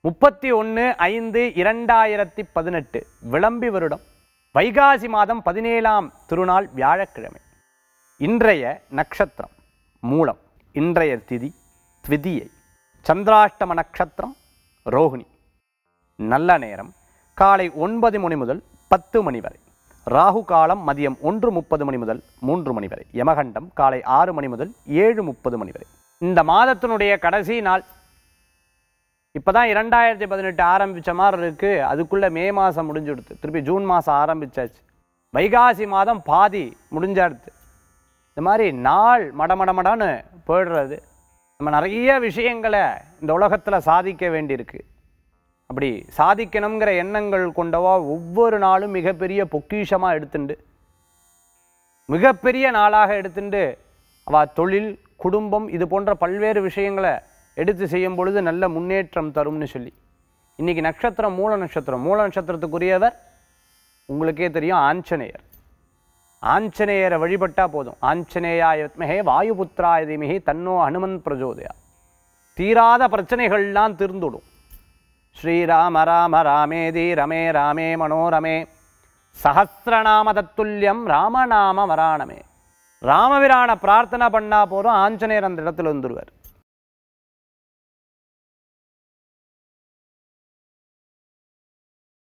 முப்பத்தி ஒன்று ஐந்து இரண்டாயிரத்தி பதினெட்டு விளம்பி வருடம் வைகாசி மாதம் பதினேழாம் திருநாள் வியாழக்கிழமை இன்றைய நட்சத்திரம் மூலம் இன்றைய திதி த்விதியை சந்திராஷ்டம நட்சத்திரம் ரோகிணி நல்ல நேரம் காலை ஒன்பது மணி முதல் பத்து மணி வரை ராகு காலம் மதியம் ஒன்று முப்பது மணி முதல் மூன்று மணி வரை யமகண்டம் காலை ஆறு மணி முதல் ஏழு முப்பது மணி வரை இந்த மாதத்தினுடைய கடைசி நாள் இப்போதான் இரண்டாயிரத்தி பதினெட்டு ஆரம்பித்த மாதிரி இருக்கு அதுக்குள்ளே மே மாதம் முடிஞ்சுடுது திருப்பி ஜூன் மாதம் ஆரம்பிச்சாச்சு வைகாசி மாதம் பாதி முடிஞ்சாடுது இந்த மாதிரி நாள் மடமடமடான்னு போயிடுறது நம்ம நிறைய விஷயங்களை இந்த உலகத்தில் சாதிக்க வேண்டியிருக்கு அப்படி சாதிக்கணுங்கிற எண்ணங்கள் கொண்டவா ஒவ்வொரு நாளும் மிகப்பெரிய பொக்கிஷமாக எடுத்துண்டு மிகப்பெரிய நாளாக எடுத்துண்டு அவ தொழில் குடும்பம் இது போன்ற பல்வேறு விஷயங்களை எடுத்து செய்யும் பொழுது நல்ல முன்னேற்றம் தரும்னு சொல்லி இன்னைக்கு நட்சத்திரம் மூல நட்சத்திரம் மூல நட்சத்திரத்துக்குரியவர் உங்களுக்கே தெரியும் ஆஞ்சநேயர் ஆஞ்சநேயரை வழிபட்டா போதும் ஆஞ்சநேயாய வித்மஹே வாயுபுத்திராய தீமஹி தன்னோ ஹனுமன் பிரஜோதயா தீராத பிரச்சனைகள்லாம் தீர்ந்துடும் ஸ்ரீராம ராம ராமேதி ரமே ராமே மனோரமே சஹசிரநாம தத்துல்யம் ராமநாம வராணமே ராமபிரான பிரார்த்தனை பண்ணா போதும் ஆஞ்சநேயர் அந்த இடத்துல வந்துடுவார்